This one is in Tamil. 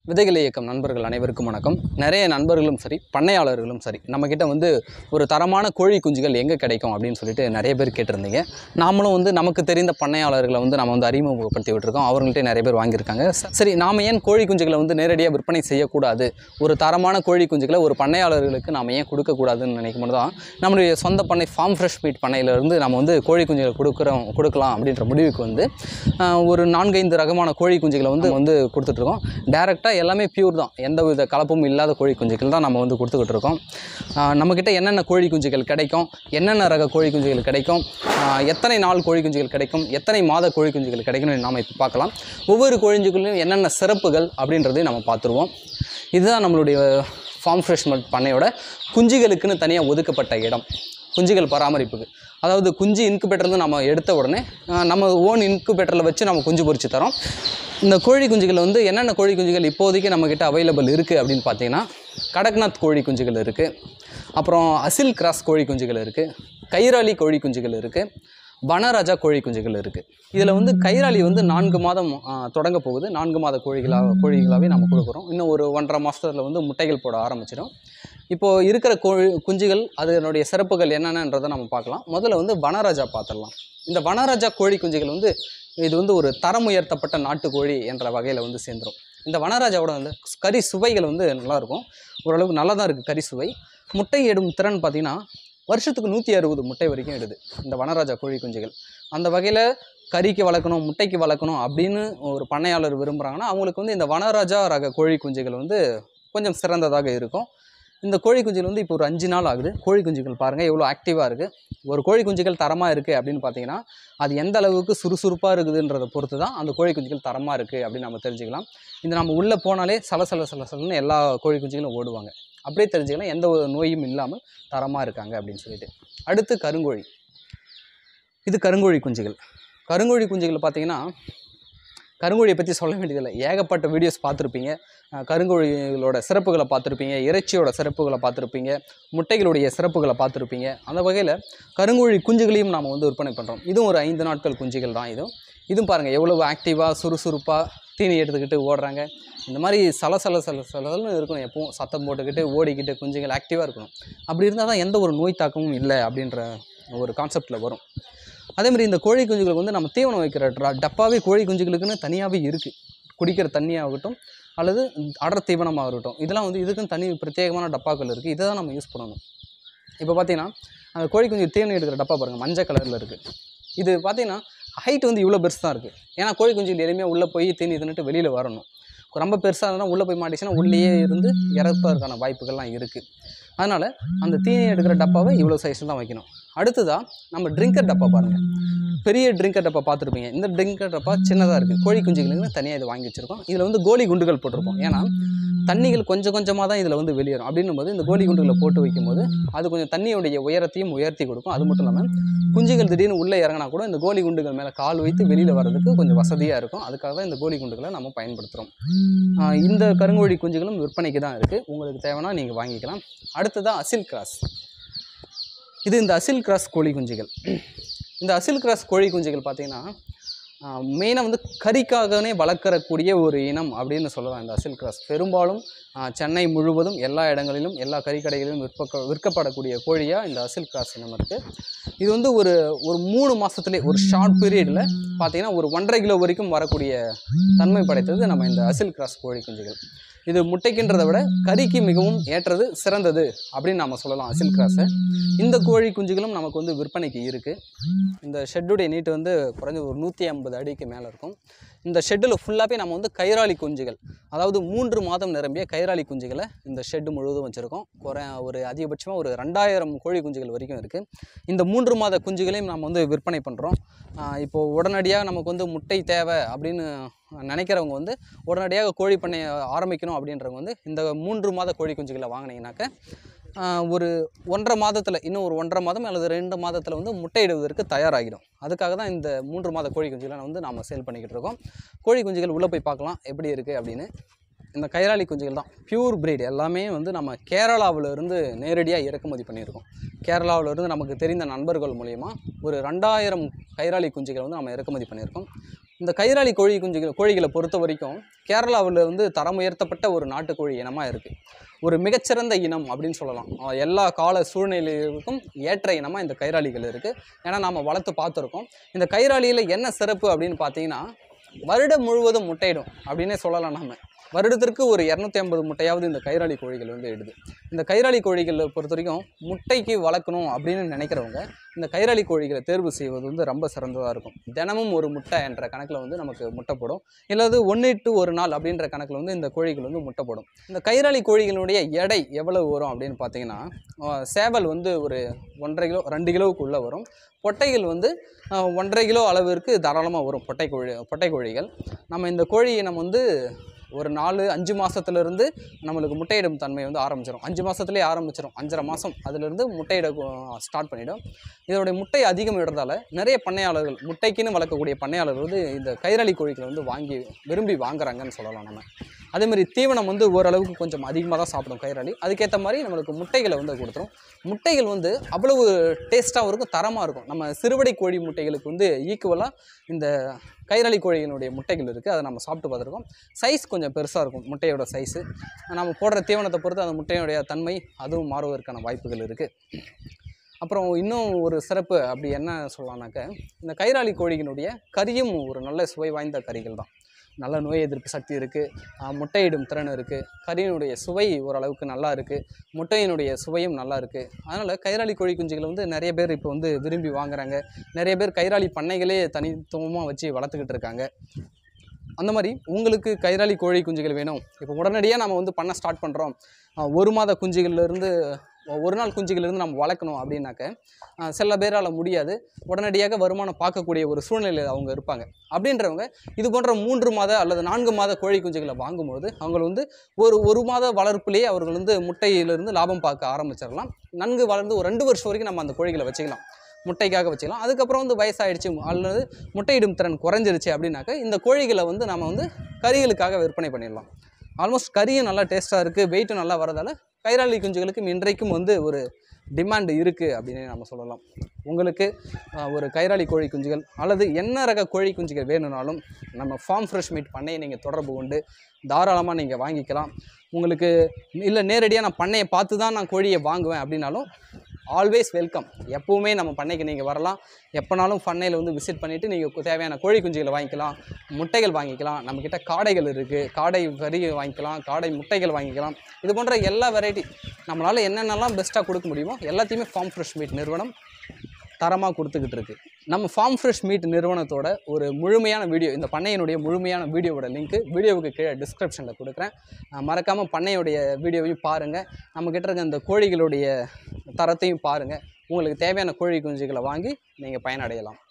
விதைகள் இயக்கம் நண்பர்கள் அனைவருக்கும் வணக்கம் நிறைய நண்பர்களும் சரி பண்ணையாளர்களும் சரி நம்மக்கிட்ட வந்து ஒரு தரமான கோழி குஞ்சுகள் எங்கே கிடைக்கும் அப்படின்னு சொல்லிட்டு நிறைய பேர் கேட்டிருந்தீங்க நாமளும் வந்து நமக்கு தெரிந்த பண்ணையாளர்களை வந்து நம்ம வந்து அறிமுகப்படுத்தி விட்டுருக்கோம் அவங்கள்ட்ட நிறைய பேர் வாங்கியிருக்காங்க ச- சரி நாம ஏன் கோழி குஞ்சுகளை வந்து நேரடியாக விற்பனை செய்யக்கூடாது ஒரு தரமான கோழி குஞ்சுகளை ஒரு பண்ணையாளர்களுக்கு நாம ஏன் கொடுக்கக்கூடாதுன்னு நினைக்கும் போது தான் நம்மளுடைய சொந்த பண்ணை ஃபார்ம் ஃப்ரெஷ் மீட் பண்ணையிலேருந்து நம்ம வந்து கோழி குஞ்சுகளை கொடுக்குறோம் கொடுக்கலாம் அப்படின்ற முடிவுக்கு வந்து ஆஹ், ஒரு நான்கைந்து ரகமான கோழி குஞ்சுகளை வந்து வந்து கொடுத்துட்ருக்கோம் டேரெக்டாக எல்லாமே பியூர் தான் எந்த வித கலப்பும் இல்லாத கோழி குஞ்சுகள் தான் நம்ம வந்து கொடுத்துக்கிட்டு இருக்கோம் ஆஹ், நம்மக்கிட்ட என்னென்ன கோழி குஞ்சுகள் கிடைக்கும் என்னென்ன ரக கோழி குஞ்சுகள் கிடைக்கும் ஆஹ், எத்தனை நாள் கோழி குஞ்சுகள் கிடைக்கும் எத்தனை மாத கோழி குஞ்சுகள் கிடைக்கும்னு நாம் இப்போ பார்க்கலாம் ஒவ்வொரு கோழிஞ்சுகளிலும் என்னென்ன சிறப்புகள் அப்படின்றதையும் நம்ம பார்த்துருவோம் இதுதான் நம்மளுடைய ஃபார்ம் ஃப்ரெஷ்மெண்ட் பண்ணையோட குஞ்சுகளுக்குன்னு தனியாக ஒதுக்கப்பட்ட இடம் குஞ்சுகள் பராமரிப்புக்கு அதாவது குஞ்சு இன்குபேட்டர்லேருந்து நம்ம எடுத்த உடனே ஆஹ், நம்ம ஓன் இன்குபேட்டரில் வச்சு நம்ம குஞ்சு பொரிச்சு தரோம் இந்த கோழி குஞ்சுகள் வந்து என்னென்ன கோழி குஞ்சுகள் இப்போதைக்கு நம்மக்கிட்ட அவைலபிள் இருக்குது அப்படின்னு பார்த்தீங்கன்னா கடக்நாத் கோழி குஞ்சுகள் இருக்குது அப்புறம் அசில் கிராஸ் கோழி குஞ்சுகள் இருக்குது கைராளி கோழி குஞ்சுகள் இருக்குது வனராஜா கோழி குஞ்சுகள் இருக்குது இதில் வந்து கைராளி வந்து நான்கு மாதம் ஆ, தொடங்க போகுது நான்கு மாத கோழிகளாக கோழிகளாகவே நம்ம கொடுக்குறோம் இன்னும் ஒரு ஒன்றரை மாதத்தில் வந்து முட்டைகள் போட ஆரம்பிச்சிடும் இப்போது இருக்கிற கோழி குஞ்சுகள் அதனுடைய சிறப்புகள் என்னென்னன்றதை நம்ம பார்க்கலாம் முதல்ல வந்து வனராஜா பார்த்துடலாம் இந்த வனராஜா கோழி குஞ்சுகள் வந்து இது வந்து ஒரு தரம் உயர்த்தப்பட்ட நாட்டுக்கோழி என்ற வகையில் வந்து சேர்ந்துரும் இந்த வனராஜாவோட வந்து கறி சுவைகள் வந்து நல்லாயிருக்கும் ஓரளவுக்கு நல்லா தான் இருக்குது கறி சுவை முட்டை இடும் திறன் பார்த்திங்கன்னா வருஷத்துக்கு நூற்றி அறுபது முட்டை வரைக்கும் இடுது இந்த வனராஜா கோழி குஞ்சுகள் அந்த வகையில் கறிக்கு வளர்க்கணும் முட்டைக்கு வளர்க்கணும் அப்படின்னு ஒரு பண்ணையாளர் விரும்புகிறாங்கன்னா அவங்களுக்கு வந்து இந்த வனராஜா ரக கோழி குஞ்சுகள் வந்து கொஞ்சம் சிறந்ததாக இருக்கும் இந்த கோழி குஞ்சுகள் வந்து இப்போ ஒரு அஞ்சு நாள் ஆகுது கோழி குஞ்சுகள் பாருங்கள் எவ்வளோ ஆக்டிவாக இருக்குது ஒரு கோழி குஞ்சுகள் தரமாக இருக்குது அப்படின்னு பார்த்தீங்கன்னா அது எந்த அளவுக்கு சுறுசுறுப்பாக இருக்குதுன்றதை பொறுத்து தான் அந்த கோழி குஞ்சுகள் தரமாக இருக்குது அப்படின்னு நம்ம தெரிஞ்சுக்கலாம் இந்த நம்ம உள்ளே போனாலே சல சல சல சலன்னு எல்லா கோழி குஞ்சுகளும் ஓடுவாங்க அப்படியே தெரிஞ்சுக்கலாம் எந்த ஒரு நோயும் இல்லாமல் தரமாக இருக்காங்க அப்படின்னு சொல்லிட்டு அடுத்து கருங்கோழி இது கருங்கோழி குஞ்சுகள் கருங்கோழி குஞ்சுகள் பார்த்தீங்கன்னா கருங்கோழியை பற்றி சொல்ல வேண்டியதில்லை ஏகப்பட்ட வீடியோஸ் பார்த்துருப்பீங்க அஹ் கருங்கோழிகளோட சிறப்புகளை பார்த்துருப்பீங்க இறைச்சியோட சிறப்புகளை பார்த்துருப்பீங்க முட்டைகளுடைய சிறப்புகளை பார்த்துருப்பீங்க அந்த வகையில் கருங்கோழி குஞ்சுகளையும் நாம் வந்து விற்பனை பண்ணுறோம் இதுவும் ஒரு ஐந்து நாட்கள் குஞ்சுகள் தான் இதுவும் இதுவும் பாருங்கள் எவ்வளவு ஆக்டிவாக சுறுசுறுப்பாக தீனி எடுத்துக்கிட்டு ஓடுறாங்க இந்த மாதிரி சல சல சல சலன்னு இருக்கணும் எப்பவும் சத்தம் போட்டுக்கிட்டு ஓடிக்கிட்டு குஞ்சுகள் ஆக்டிவாக இருக்கணும் அப்படி இருந்தால் தான் எந்த ஒரு நோய் தாக்கமும் இல்லை அப்படின்ற ஒரு கான்செப்டில் வரும் அதே மாதிரி இந்த கோழி குஞ்சுகளுக்கு வந்து நம்ம தீவனம் வைக்கிற ட்ரா- டப்பாவே கோழி குஞ்சுகளுக்குன்னு தனியாகவே இருக்குது குடிக்கிற தண்ணியாகட்டும் அல்லது அடர் தீவனமாக இருக்கட்டும் இதெல்லாம் வந்து இதுக்குன்னு தனி பிரத்யேகமான டப்பாக்கள் இருக்குது இதை தான் நம்ம யூஸ் பண்ணணும் இப்போ பார்த்தீங்கன்னா அந்த கோழி குஞ்சு தீவனம் எடுக்கிற டப்பா பாருங்கள் மஞ்சள் கலரில் இருக்குது இது பார்த்தீங்கன்னா ஹைட் வந்து இவ்வளோ பெருசு தான் இருக்குது ஏன்னா கோழி குஞ்சுகள் எளிமையாக உள்ளே போய் தீனி தின்னுட்டு வெளியில் வரணும் ரொம்ப பெருசாக இருந்தால் உள்ளே போய் மாட்டிச்சுன்னா உள்ளேயே இருந்து இறப்பதற்கான வாய்ப்புகள்லாம் இருக்குது அதனால் அந்த தீனி எடுக்கிற டப்பாவை இவ்வளோ சைஸில் தான் வைக்கணும் அடுத்ததாக நம்ம ட்ரிங்கர் டப்பா பாருங்கள் பெரிய ட்ரிங்கர் டப்பா பார்த்துருப்பீங்க இந்த ட்ரிங்கர் டப்பா சின்னதாக இருக்குது கோழி குஞ்சுகளுக்கு தனியாக இது வாங்கி வச்சுருக்கோம் இதில் வந்து கோலி குண்டுகள் போட்டிருப்போம் ஏன்னா தண்ணிகள் கொஞ்சம் கொஞ்சமாக தான் இதில் வந்து வெளியேறும் அப்படின்னும் போது இந்த கோலி குண்டுகளை போட்டு வைக்கும்போது அது கொஞ்சம் தண்ணியுடைய உயரத்தையும் உயர்த்தி கொடுக்கும் அது மட்டும் இல்லாமல் குஞ்சுகள் திடீர்னு உள்ளே இறங்கினா கூட இந்த கோலி குண்டுகள் மேலே கால் வைத்து வெளியில் வர்றதுக்கு கொஞ்சம் வசதியாக இருக்கும் அதுக்காக தான் இந்த கோலி குண்டுகளை நம்ம பயன்படுத்துகிறோம் ஆஹ் இந்த கருங்கோழி குஞ்சுகளும் விற்பனைக்கு தான் இருக்குது உங்களுக்கு தேவைன்னா நீங்கள் வாங்கிக்கலாம் அடுத்ததாக அசில் கிராஸ் இது இந்த அசில் கிராஸ் கோழி குஞ்சுகள் இந்த அசில் கிராஸ் கோழி குஞ்சுகள் பார்த்தீங்கன்னா மெயினாக வந்து கறிக்காகவே வளர்க்கறக்கூடிய ஒரு இனம் அப்படின்னு சொல்லலாம் இந்த அசில் கிராஸ் பெரும்பாலும் ஆஹ், சென்னை முழுவதும் எல்லா இடங்களிலும் எல்லா கறிக்கடைகளிலும் விற்பக்க விற்கப்படக்கூடிய கோழியாக இந்த அசில் கிராஸ் இனம் இருக்குது இது வந்து ஒரு ஒரு மூணு மாதத்துலேயே ஒரு ஷார்ட் பீரியடில் பார்த்தீங்கன்னா ஒரு ஒன்றரை கிலோ வரைக்கும் வரக்கூடிய தன்மை படைத்தது நம்ம இந்த அசில் கிராஸ் கோழி குஞ்சுகள் இது முட்டைக்குன்றதை விட கறிக்கு மிகவும் ஏற்றது சிறந்தது அப்படின்னு நம்ம சொல்லலாம் அசில் கிராஸை இந்த கோழி குஞ்சுகளும் நமக்கு வந்து விற்பனைக்கு இருக்குது இந்த ஷெட்டுடைய நீட்டு வந்து குறைஞ்ச ஒரு நூற்றி ஐம்பது அடிக்கு மேலே இருக்கும் இந்த ஷெட்டில் ஃபுல்லாகவே நம்ம வந்து கைராளி குஞ்சுகள் அதாவது மூன்று மாதம் நிரம்பிய கைராளி குஞ்சுகளை இந்த ஷெட்டு முழுவதும் வச்சுருக்கோம் குறை ஒரு அதிகபட்சமாக ஒரு ரெண்டாயிரம் கோழி குஞ்சுகள் வரைக்கும் இருக்குது இந்த மூன்று மாத குஞ்சுகளையும் நம்ம வந்து விற்பனை பண்ணுறோம் இப்போது உடனடியாக நமக்கு வந்து முட்டை தேவை அப்படின்னு நினைக்கிறவங்க வந்து உடனடியாக கோழி பண்ணை ஆரம்பிக்கணும் அப்படின்றவங்க வந்து இந்த மூன்று மாத கோழி குஞ்சுகளை வாங்கினீங்கனாக்க ஆஹ் ஒரு ஒன்றரை மாதத்தில் இன்னும் ஒரு ஒன்றரை மாதம் அல்லது ரெண்டு மாதத்தில் வந்து முட்டையிடுவதற்கு தயாராகிடும் அதுக்காக தான் இந்த மூன்று மாத கோழி குஞ்சுகளை வந்து நாம் சேல் பண்ணிக்கிட்டு இருக்கோம் கோழி குஞ்சுகள் உள்ளே போய் பார்க்கலாம் எப்படி இருக்குது அப்படின்னு இந்த கைராளி குஞ்சுகள் தான் பியூர் breed எல்லாமே வந்து நம்ம கேரளாவுல இருந்து நேரடியாக இறக்குமதி பண்ணியிருக்கோம் கேரளாவுல இருந்து நமக்கு தெரிந்த நண்பர்கள் மூலயமா ஒரு ரெண்டாயிரம் கைராளி குஞ்சுகள் வந்து நம்ம இறக்குமதி பண்ணியிருக்கோம் இந்த கயிறாளி கோழி குஞ்சுகள் கோழிகளை பொறுத்த வரைக்கும் கேரளாவில் வந்து தரம் உயர்த்தப்பட்ட ஒரு நாட்டுக்கோழி இனமாக இருக்குது ஒரு மிகச்சிறந்த இனம் அப்படின்னு சொல்லலாம் அஹ் எல்லா கால சூழ்நிலைகளுக்கும் ஏற்ற இனமாக இந்த கயிறாளிகள் இருக்குது ஏன்னா நாம் வளர்த்து பார்த்துருக்கோம் இந்த கயிறாளியில் என்ன சிறப்பு அப்படின்னு பார்த்தீங்கன்னா வருடம் முழுவதும் முட்டையிடும் அப்படின்னே சொல்லலாம் நம்ம வருடத்திற்கு ஒரு இரநூத்தி ஐம்பது முட்டையாவது இந்த கயிறாளி கோழிகள் வந்து இடுது இந்த கயிறாளி கோழிகளை பொறுத்த வரைக்கும் முட்டைக்கு வளர்க்கணும் அப்படின்னு நினைக்கிறவங்க இந்த கயிறாளி கோழிகளை தேர்வு செய்வது வந்து ரொம்ப சிறந்ததாக இருக்கும் தினமும் ஒரு முட்டை என்ற கணக்கில் வந்து நமக்கு முட்டை போடும் இல்லது ஒன்று டு ஒரு நாள் அப்படின்ற கணக்கில் வந்து இந்த கோழிகள் வந்து முட்டை போடும் இந்த கயிறாளி கோழிகளுடைய எடை எவ்வளவு வரும் அப்படின்னு பார்த்தீங்கன்னா ஆஹ் சேவல் வந்து ஒரு ஒன்றரை கிலோ ரெண்டு கிலோவுக்குள்ளே வரும் பொட்டைகள் வந்து ஆஹ் ஒன்றரை கிலோ அளவிற்கு தாராளமாக வரும் பொட்டை கோழி பொட்டை கோழிகள் நம்ம இந்த கோழியை நம்ம வந்து ஒரு நாலு அஞ்சு மாதத்துலேருந்து நம்மளுக்கு முட்டையிடும் தன்மை வந்து ஆரம்பிச்சிடும் அஞ்சு மாதத்துலேயே ஆரம்பிச்சிடும் அஞ்சரை மாதம் அதுலேருந்து முட்டையிட ஸ்டார்ட் பண்ணிடும் இதோடைய முட்டை அதிகம் இடுறதால நிறைய பண்ணையாளர்கள் முட்டைக்குன்னு வளர்க்கக்கூடிய பண்ணையாளர்கள் வந்து இந்த கைரளி கோழிகளை வந்து வாங்கி விரும்பி வாங்குறாங்கன்னு சொல்லலாம் நம்ம அதே மாதிரி தீவனம் வந்து ஓரளவுக்கு கொஞ்சம் அதிகமாக தான் சாப்பிடும் கயிறாளி அதுக்கேற்ற மாதிரி நம்மளுக்கு முட்டைகளை வந்து கொடுத்துரும் முட்டைகள் வந்து அவ்வளவு டேஸ்ட்டாகவும் இருக்கும் தரமாக இருக்கும் நம்ம சிறுவடை கோழி முட்டைகளுக்கு வந்து ஈக்குவலாக இந்த கைரளி கோழிகளுடைய முட்டைகள் இருக்குது அதை நம்ம சாப்பிட்டு பார்த்துருக்கோம் சைஸ் கொஞ்சம் பெருசாக இருக்கும் முட்டையோட சைஸு நம்ம போடுற தீவனத்தை பொறுத்து அந்த முட்டையோடைய தன்மை அதுவும் மாறுவதற்கான வாய்ப்புகள் இருக்குது அப்புறம் இன்னும் ஒரு சிறப்பு அப்படி என்ன சொல்லலாம்னாக்க இந்த கைராளி கோழியினுடைய கறியும் ஒரு நல்ல சுவை வாய்ந்த கறிகள் தான் நல்ல நோய் எதிர்ப்பு சக்தி இருக்குது முட்டையிடும் திறன் இருக்குது கறியினுடைய சுவை ஓரளவுக்கு நல்லா இருக்குது முட்டையினுடைய சுவையும் நல்லா இருக்குது அதனால் கைராளி கோழி குஞ்சுகளை வந்து நிறைய பேர் இப்போ வந்து விரும்பி வாங்குறாங்க நிறைய பேர் கைராளி பண்ணைகளே தனித்துவமாக வச்சு வளர்த்துக்கிட்டு இருக்காங்க அந்த மாதிரி உங்களுக்கு கைராளி கோழி குஞ்சுகள் வேணும் இப்போ உடனடியாக நம்ம வந்து பண்ண ஸ்டார்ட் பண்ணுறோம் ஒரு மாத குஞ்சுகள்லேருந்து ஒரு நாள் குஞ்சுகளிலிருந்து நம்ம வளர்க்கணும் அப்படின்னாக்க அஹ், சில பேரால் முடியாது உடனடியாக வருமானம் பார்க்கக்கூடிய ஒரு சூழ்நிலையில் அவங்க இருப்பாங்க அப்படின்றவங்க இது போன்ற மூன்று மாத அல்லது நான்கு மாத கோழி குஞ்சுகளை வாங்கும்போது அவங்க வந்து ஒரு ஒரு மாத வளர்ப்பிலேயே அவர்கள் வந்து முட்டையிலிருந்து லாபம் பார்க்க ஆரம்பிச்சிடலாம் நன்கு வளர்ந்து ஒரு ரெண்டு வருஷம் வரைக்கும் நம்ம அந்த கோழிகளை வச்சுக்கலாம் முட்டைக்காக வச்சுக்கலாம் அதுக்கப்புறம் வந்து வயசாயிடுச்சு அல்லது முட்டையிடும் திறன் குறைஞ்சிருச்சு அப்படின்னாக்க இந்த கோழிகளை வந்து நம்ம வந்து கறிகளுக்காக விற்பனை பண்ணிடலாம் ஆல்மோஸ்ட் கறியும் நல்லா டேஸ்ட்டாக இருக்குது வெயிட்டும் நல்லா வரதால கைராளி குஞ்சுகளுக்கு இன்றைக்கும் வந்து ஒரு டிமாண்ட் இருக்குது அப்படின்னு நம்ம சொல்லலாம் உங்களுக்கு ஆஹ், ஒரு கைராளி கோழி குஞ்சுகள் அல்லது என்ன ரக கோழி குஞ்சுகள் வேணும்னாலும் நம்ம ஃபார்ம் ஃப்ரெஷ் மீட் பண்ணையை நீங்கள் தொடர்பு கொண்டு தாராளமாக நீங்கள் வாங்கிக்கலாம் உங்களுக்கு இல்லை நேரடியாக நான் பண்ணையை பார்த்து தான் நான் கோழியை வாங்குவேன் அப்படின்னாலும் ஆல்வேஸ் வெல்கம் எப்போவுமே நம்ம பண்ணைக்கு நீங்கள் வரலாம் எப்போனாலும் பண்ணையில் வந்து விசிட் பண்ணிவிட்டு நீங்கள் தேவையான கோழி குஞ்சுகளை வாங்கிக்கலாம் முட்டைகள் வாங்கிக்கலாம் நம்மக்கிட்ட காடைகள் இருக்குது காடை கறி வாங்கிக்கலாம் காடை முட்டைகள் வாங்கிக்கலாம் இது போன்ற எல்லா வெரைட்டி நம்மளால் என்னென்னலாம் பெஸ்ட்டாக கொடுக்க முடியுமோ எல்லாத்தையுமே ஃபார்ம் ஃப்ரெஷ் மீட் நிறுவனம் தரமாக கொடுத்துக்கிட்டு இருக்கு நம்ம ஃபார்ம் ஃப்ரெஷ் மீட் நிறுவனத்தோட ஒரு முழுமையான வீடியோ இந்த பண்ணையினுடைய முழுமையான வீடியோவோட லிங்க் வீடியோவுக்கு கீழே டிஸ்கிரிப்ஷனில் கொடுக்குறேன் மறக்காமல் பண்ணையுடைய வீடியோவையும் பாருங்கள் நம்மக்கிட்ட இருக்க இந்த கோழிகளுடைய தரத்தையும் பாருங்கள் உங்களுக்கு தேவையான கோழி குஞ்சுகளை வாங்கி நீங்கள் பயனடையலாம்